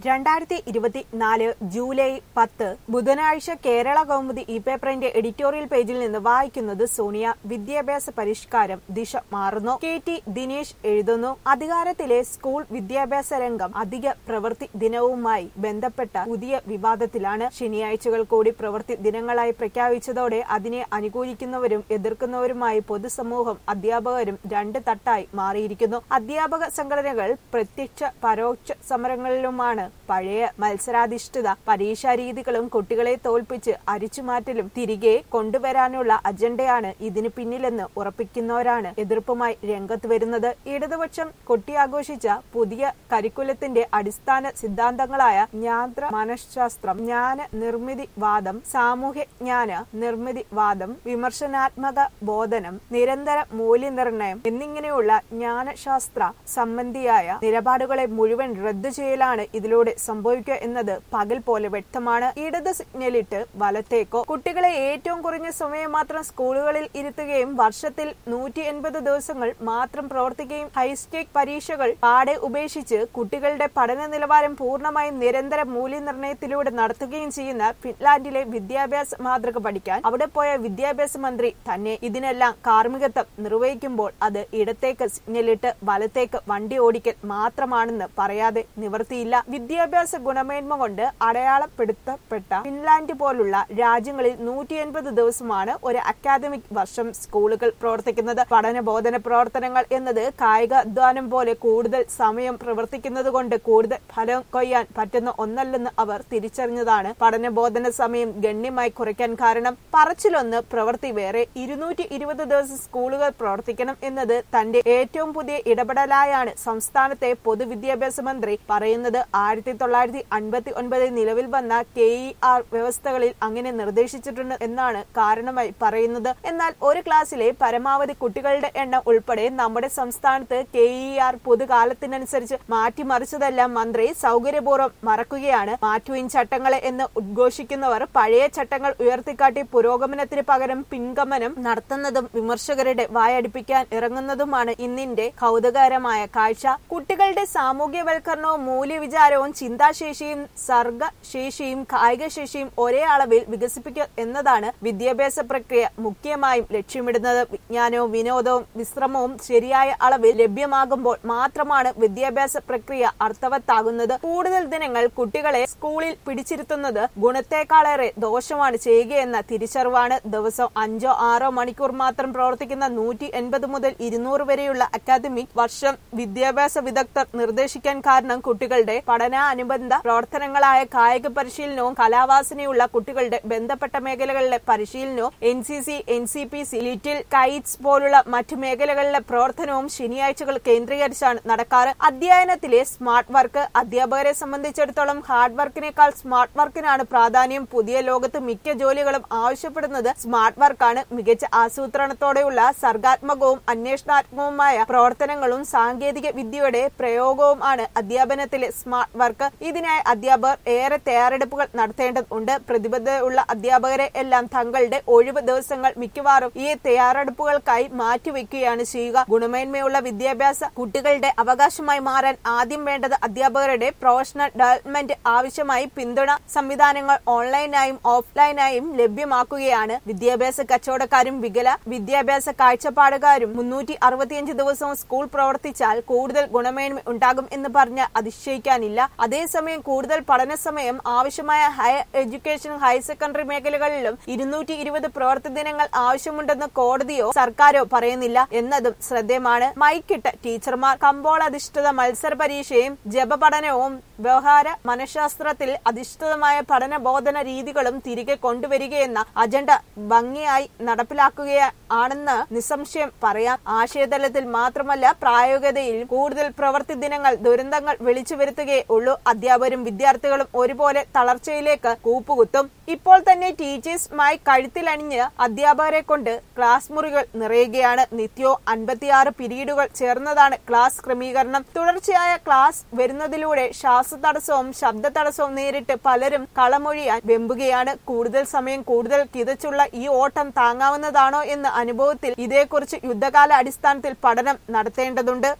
രണ്ടായിരത്തി ഇരുപത്തിനാല് ജൂലൈ പത്ത് ബുധനാഴ്ച കേരള കൗമുദി ഇ പേപ്പറിന്റെ എഡിറ്റോറിയൽ പേജിൽ നിന്ന് വായിക്കുന്നത് സോണിയ വിദ്യാഭ്യാസ പരിഷ്കാരം ദിശ മാറുന്നു കെ ടി ദിനേശ് എഴുതുന്നു അധികാരത്തിലെ സ്കൂൾ വിദ്യാഭ്യാസ രംഗം അധിക പ്രവൃത്തി ദിനവുമായി ബന്ധപ്പെട്ട പുതിയ വിവാദത്തിലാണ് ശനിയാഴ്ചകൾ കൂടി പ്രവൃത്തി ദിനങ്ങളായി പ്രഖ്യാപിച്ചതോടെ അതിനെ അനുകൂലിക്കുന്നവരും എതിർക്കുന്നവരുമായി പൊതുസമൂഹം അധ്യാപകരും രണ്ട് തട്ടായി മാറിയിരിക്കുന്നു അധ്യാപക സംഘടനകൾ പ്രത്യക്ഷ പരോക്ഷ സമരങ്ങളിലുമാണ് പഴയ മത്സരാധിഷ്ഠിത പരീക്ഷാ രീതികളും കുട്ടികളെ തോൽപ്പിച്ച് അരിച്ചുമാറ്റലും തിരികെ കൊണ്ടുവരാനുള്ള അജണ്ടയാണ് ഇതിന് പിന്നിലെന്ന് ഉറപ്പിക്കുന്നവരാണ് എതിർപ്പുമായി രംഗത്ത് വരുന്നത് ഇടതുപക്ഷം കൊട്ടിയാഘോഷിച്ച പുതിയ കരിക്കുലത്തിന്റെ അടിസ്ഥാന സിദ്ധാന്തങ്ങളായ ജ്ഞാത്ര മനഃശാസ്ത്രം ജ്ഞാന നിർമ്മിതി വാദം സാമൂഹ്യ ജ്ഞാന നിർമ്മിതി വാദം വിമർശനാത്മക ബോധനം നിരന്തര മൂല്യനിർണ്ണയം എന്നിങ്ങനെയുള്ള ജ്ഞാനശാസ്ത്ര സംബന്ധിയായ നിലപാടുകളെ മുഴുവൻ റദ്ദു ചെയ്യലാണ് ഇതിലൂടെ സംഭവിക്കുക എന്നത് പകൽ പോലെ വ്യക്തമാണ് ഇടത് സിഗ്നലിട്ട് വലത്തേക്കോ കുട്ടികളെ ഏറ്റവും കുറഞ്ഞ സമയം മാത്രം സ്കൂളുകളിൽ ഇരുത്തുകയും വർഷത്തിൽ നൂറ്റി എൺപത് ദിവസങ്ങൾ മാത്രം പ്രവർത്തിക്കുകയും ഹൈസ്റ്റേക്ക് പരീക്ഷകൾ പാടെ ഉപേക്ഷിച്ച് കുട്ടികളുടെ പഠന നിലവാരം പൂർണ്ണമായും നിരന്തര മൂല്യനിർണ്ണയത്തിലൂടെ നടത്തുകയും ചെയ്യുന്ന ഫിൻലാൻഡിലെ വിദ്യാഭ്യാസ മാതൃക പഠിക്കാൻ അവിടെ പോയ വിദ്യാഭ്യാസ മന്ത്രി തന്നെ ഇതിനെല്ലാം കാർമ്മികത്വം നിർവഹിക്കുമ്പോൾ അത് ഇടത്തേക്ക് സിഗ്നലിട്ട് വലത്തേക്ക് വണ്ടി ഓടിക്കൽ മാത്രമാണെന്ന് പറയാതെ നിവർത്തിയില്ല വിദ്യാഭ്യാസ ഗുണമേന്മ കൊണ്ട് അടയാളപ്പെടുത്തപ്പെട്ട ഫിൻലാൻഡ് പോലുള്ള രാജ്യങ്ങളിൽ നൂറ്റി എൺപത് ദിവസമാണ് ഒരു അക്കാദമിക് വർഷം സ്കൂളുകൾ പ്രവർത്തിക്കുന്നത് പഠന ബോധന പ്രവർത്തനങ്ങൾ എന്നത് കായിക അധ്വാനം പോലെ കൂടുതൽ സമയം പ്രവർത്തിക്കുന്നത് കൊണ്ട് കൂടുതൽ ഫലം കൊയ്യാൻ പറ്റുന്ന ഒന്നല്ലെന്ന് അവർ തിരിച്ചറിഞ്ഞതാണ് പഠന ബോധന സമയം ഗണ്യമായി കുറയ്ക്കാൻ കാരണം പറച്ചിലൊന്ന് പ്രവൃത്തി വേറെ ഇരുന്നൂറ്റി ഇരുപത് ദിവസം സ്കൂളുകൾ പ്രവർത്തിക്കണം എന്നത് തന്റെ ഏറ്റവും പുതിയ ഇടപെടലായാണ് സംസ്ഥാനത്തെ പൊതുവിദ്യാഭ്യാസ മന്ത്രി പറയുന്നത് ആയിരത്തി തൊള്ളായിരത്തി അൻപത്തി ഒൻപതിൽ നിലവിൽ വന്ന കെ ഇ ആർ വ്യവസ്ഥകളിൽ അങ്ങനെ നിർദ്ദേശിച്ചിട്ടുണ്ട് എന്നാണ് കാരണമായി പറയുന്നത് എന്നാൽ ഒരു ക്ലാസ്സിലെ പരമാവധി കുട്ടികളുടെ എണ്ണം ഉൾപ്പെടെ നമ്മുടെ സംസ്ഥാനത്ത് കെ ഇ ആർ പൊതുകാലത്തിനനുസരിച്ച് മാറ്റിമറിച്ചതെല്ലാം മന്ത്രി സൗകര്യപൂർവ്വം മറക്കുകയാണ് മാറ്റുവിൻ ചട്ടങ്ങളെ എന്ന് ഉദ്ഘോഷിക്കുന്നവർ പഴയ ചട്ടങ്ങൾ ഉയർത്തിക്കാട്ടി പുരോഗമനത്തിന് പകരം പിൻഗമനം നടത്തുന്നതും വിമർശകരുടെ വായടിപ്പിക്കാൻ ഇറങ്ങുന്നതുമാണ് ഇന്നിന്റെ കൗതുകകരമായ കാഴ്ച കുട്ടികളുടെ സാമൂഹ്യവൽക്കരണവും മൂല്യവിചാരവും ചിന്താശേഷിയും സർഗശേഷിയും കായിക ശേഷിയും ഒരേ അളവിൽ വികസിപ്പിക്കുക എന്നതാണ് വിദ്യാഭ്യാസ പ്രക്രിയ മുഖ്യമായും ലക്ഷ്യമിടുന്നത് വിജ്ഞാനവും വിനോദവും വിശ്രമവും ശരിയായ അളവിൽ ലഭ്യമാകുമ്പോൾ മാത്രമാണ് വിദ്യാഭ്യാസ പ്രക്രിയ അർത്ഥവത്താകുന്നത് കൂടുതൽ ദിനങ്ങൾ കുട്ടികളെ സ്കൂളിൽ പിടിച്ചിരുത്തുന്നത് ഗുണത്തെക്കാളേറെ ദോഷമാണ് ചെയ്യുകയെന്ന തിരിച്ചറിവാണ് ദിവസം അഞ്ചോ ആറോ മണിക്കൂർ മാത്രം പ്രവർത്തിക്കുന്ന നൂറ്റി എൺപത് മുതൽ ഇരുന്നൂറ് വരെയുള്ള അക്കാദമിക് വർഷം വിദ്യാഭ്യാസ വിദഗ്ധർ നിർദ്ദേശിക്കാൻ കാരണം കുട്ടികളുടെ പഠനാനുബന്ധ പ്രവർത്തനങ്ങളായ കായിക പരിശീലനവും കലാവാസനയുള്ള കുട്ടികളുടെ ബന്ധപ്പെട്ട മേഖലകളിലെ പരിശീലനവും N C C N C P C little kites പോലുള്ള മറ്റു മേഖലകളിലെ പ്രവർത്തനവും ശനിയാഴ്ചകൾ കേന്ദ്രീകരിച്ചാണ് നടക്കാറ് അധ്യയനത്തിലെ സ്മാർട്ട് വർക്ക് അധ്യാപകരെ സംബന്ധിച്ചിടത്തോളം ഹാർഡ് വർക്കിനേക്കാൾ സ്മാർട്ട് വർക്കിനാണ് പ്രാധാന്യം പുതിയ ലോകത്ത് മിക്ക ജോലികളും ആവശ്യപ്പെടുന്നത് സ്മാർട്ട് വർക്കാണ് മികച്ച ആസൂത്രണത്തോടെയുള്ള സർഗാത്മകവും അന്വേഷണാത്മകവുമായ പ്രവർത്തനങ്ങളും സാങ്കേതിക വിദ്യയുടെ പ്രയോഗവും ആണ് അധ്യാപനത്തിലെ സ്മാർട്ട് വർക്ക് ഇതിനായി അധ്യാപകർ ഏറെ തയ്യാറെടുപ്പുകൾ നടത്തേണ്ടതുണ്ട് പ്രതിബദ്ധതയുള്ള അധ്യാപകരെ എല്ലാം തങ്ങളുടെ ഒഴിവ് ദിവസങ്ങൾ മിക്കവാറും ഈ തയ്യാറെടുപ്പുകൾക്കായി മാറ്റിവെക്കുകയാണ് ചെയ്യുക ഗുണമേന്മയുള്ള വിദ്യാഭ്യാസ കുട്ടികളുടെ അവകാശമായി മാറാൻ ആദ്യം വേണ്ടത് അധ്യാപകരുടെ പ്രൊഫഷണൽ ഡെവലപ്മെന്റ് ആവശ്യമായി പിന്തുണ സംവിധാനങ്ങൾ ഓൺലൈനായും ഓഫ്ലൈനായും ലഭ്യമാക്കുകയാണ് വിദ്യാഭ്യാസ കച്ചവടക്കാരും വികല വിദ്യാഭ്യാസ കാഴ്ചപ്പാടുകാരും മുന്നൂറ്റി അറുപത്തിയഞ്ച് ദിവസവും സ്കൂൾ പ്രവർത്തിച്ചാൽ കൂടുതൽ ഗുണമേന്മ ഉണ്ടാകും എന്ന് പറഞ്ഞ് അതിശയിക്കാനില്ല അതേസമയം കൂടുതൽ പഠന സമയം ആവശ്യമായ ഹയർ എഡ്യൂക്കേഷൻ ഹയർ സെക്കൻഡറി മേഖലകളിലും ഇരുന്നൂറ്റി ഇരുപത് പ്രവർത്തി ദിനങ്ങൾ ആവശ്യമുണ്ടെന്ന് കോടതിയോ സർക്കാരോ പറയുന്നില്ല എന്നതും ശ്രദ്ധേയമാണ് മൈക്കിട്ട ടീച്ചർമാർ കമ്പോൾ അധിഷ്ഠിത മത്സര പരീക്ഷയും ജപപഠനവും വ്യവഹാര മനഃശാസ്ത്രത്തിൽ അധിഷ്ഠിതമായ പഠന ബോധന രീതികളും തിരികെ കൊണ്ടുവരികയെന്ന അജണ്ട ഭംഗിയായി നടപ്പിലാക്കുകയാണെന്ന് നിസ്സംശയം പറയാം ആശയതലത്തിൽ മാത്രമല്ല പ്രായോഗികതയിൽ കൂടുതൽ പ്രവൃത്തി ദിനങ്ങൾ ദുരന്തങ്ങൾ വിളിച്ചു വരുത്തുകയേ ഉള്ളൂ അധ്യാപകരും വിദ്യാർത്ഥികളും ഒരുപോലെ തളർച്ചയിലേക്ക് കൂപ്പുകുത്തും ഇപ്പോൾ തന്നെ ടീച്ചേഴ്സുമായി കഴുത്തിലണിഞ്ഞ് അധ്യാപകരെ കൊണ്ട് ക്ലാസ് മുറികൾ നിറയുകയാണ് നിത്യവും അൻപത്തിയാറ് പിരീഡുകൾ ചേർന്നതാണ് ക്ലാസ് ക്രമീകരണം തുടർച്ചയായ ക്ലാസ് വരുന്നതിലൂടെ ശ്വാസ തടസ്സവും ശബ്ദ തടസ്സവും നേരിട്ട് പലരും കളമൊഴിയാൻ വെമ്പുകയാണ് കൂടുതൽ സമയം കൂടുതൽ കിതച്ചുള്ള ഈ ഓട്ടം താങ്ങാവുന്നതാണോ എന്ന അനുഭവത്തിൽ ഇതേക്കുറിച്ച് യുദ്ധകാല അടിസ്ഥാനത്തിൽ പഠനം നടത്തേണ്ടതുണ്ട്